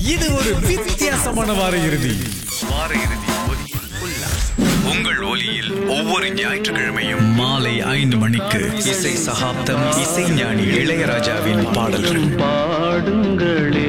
இது ஒரு வித்தியாசமான வார இறுதி வார இறுதி ஒலியில் உல்லாசம். உங்கள் ஒலியில் ஒவ்வொரு ஞாயிற்றுக்கிழமையும் மாலை ஐந்து மணிக்கு இசை சகாப்தம் இசைஞானி இளையராஜாவின் பாடல்கள் பாடுங்களே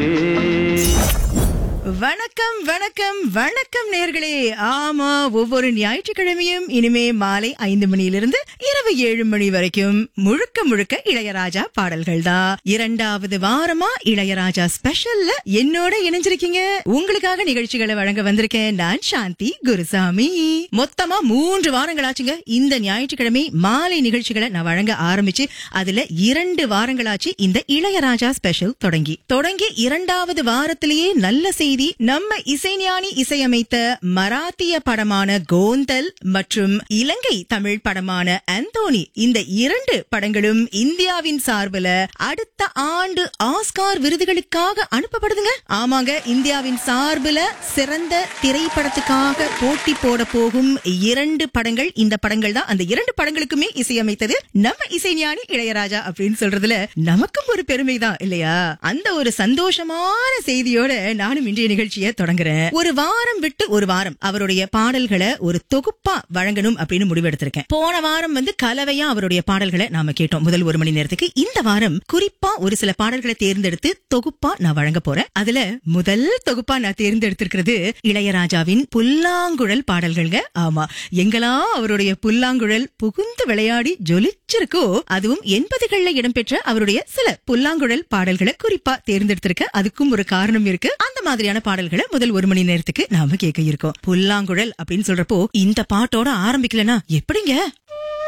வணக்கம் வணக்கம் வணக்கம் நேர்களே ஆமா ஒவ்வொரு ஞாயிற்றுக்கிழமையும் இனிமே மாலை ஐந்து மணியிலிருந்து இரவு ஏழு மணி வரைக்கும் முழுக்க முழுக்க இளையராஜா பாடல்கள் தான் இரண்டாவது வாரமா இளையராஜா ஸ்பெஷல்ல என்னோட இணைஞ்சிருக்கீங்க உங்களுக்காக நிகழ்ச்சிகளை வழங்க வந்திருக்கேன் நான் சாந்தி குருசாமி மொத்தமா மூன்று வாரங்களாச்சுங்க இந்த ஞாயிற்றுக்கிழமை மாலை நிகழ்ச்சிகளை நான் வழங்க ஆரம்பிச்சு அதுல இரண்டு வாரங்களாச்சு இந்த இளையராஜா ஸ்பெஷல் தொடங்கி தொடங்கி இரண்டாவது வாரத்திலேயே நல்ல செய்தி நம்ம இசைஞானி இசையமைத்த மராத்திய படமான கோந்தல் மற்றும் இலங்கை தமிழ் படமான அந்தோனி இந்த இரண்டு படங்களும் இந்தியாவின் சார்பில் அடுத்த ஆண்டு ஆஸ்கார் விருதுகளுக்காக அனுப்பப்படுதுங்க ஆமாங்க இந்தியாவின் சார்பில் சிறந்த திரைப்படத்துக்காக போட்டி போட போகும் இரண்டு படங்கள் இந்த படங்கள் தான் அந்த இரண்டு படங்களுக்குமே இசையமைத்தது நம்ம இசைஞானி இளையராஜா அப்படின்னு சொல்றதுல நமக்கும் ஒரு பெருமை தான் இல்லையா அந்த ஒரு சந்தோஷமான செய்தியோட நானும் இன்றைய நிகழ்ச்சியை தொடங்குறேன் ஒரு வாரம் விட்டு ஒரு வாரம் அவருடைய பாடல்களை ஒரு தொகுப்பா வழங்கணும் அப்படின்னு முடிவெடுத்திருக்கேன் போன வாரம் வந்து கலவையா அவருடைய பாடல்களை நாம கேட்டோம் முதல் ஒரு மணி நேரத்துக்கு இந்த வாரம் குறிப்பா ஒரு சில பாடல்களை தேர்ந்தெடுத்து தொகுப்பா நான் வழங்க போறேன் அதுல முதல் தொகுப்பா நான் தேர்ந்தெடுத்திருக்கிறது இளையராஜாவின் புல்லாங்குழல் பாடல்கள்ங்க ஆமா எங்கெல்லாம் அவருடைய புல்லாங்குழல் புகுந்து விளையாடி ஜொலிச்சிருக்கோ அதுவும் எண்பதுகள்ல இடம்பெற்ற அவருடைய சில புல்லாங்குழல் பாடல்களை குறிப்பா தேர்ந்தெடுத்திருக்க அதுக்கும் ஒரு காரணம் இருக்கு அந்த மாதிரியான பாடல்களை முதல் ஒரு மணி நேரத்துக்கு நாம கேட்க இருக்கோம் புல்லாங்குழல் அப்படின்னு சொல்றப்போ இந்த பாட்டோட ஆரம்பிக்கலனா எப்படிங்க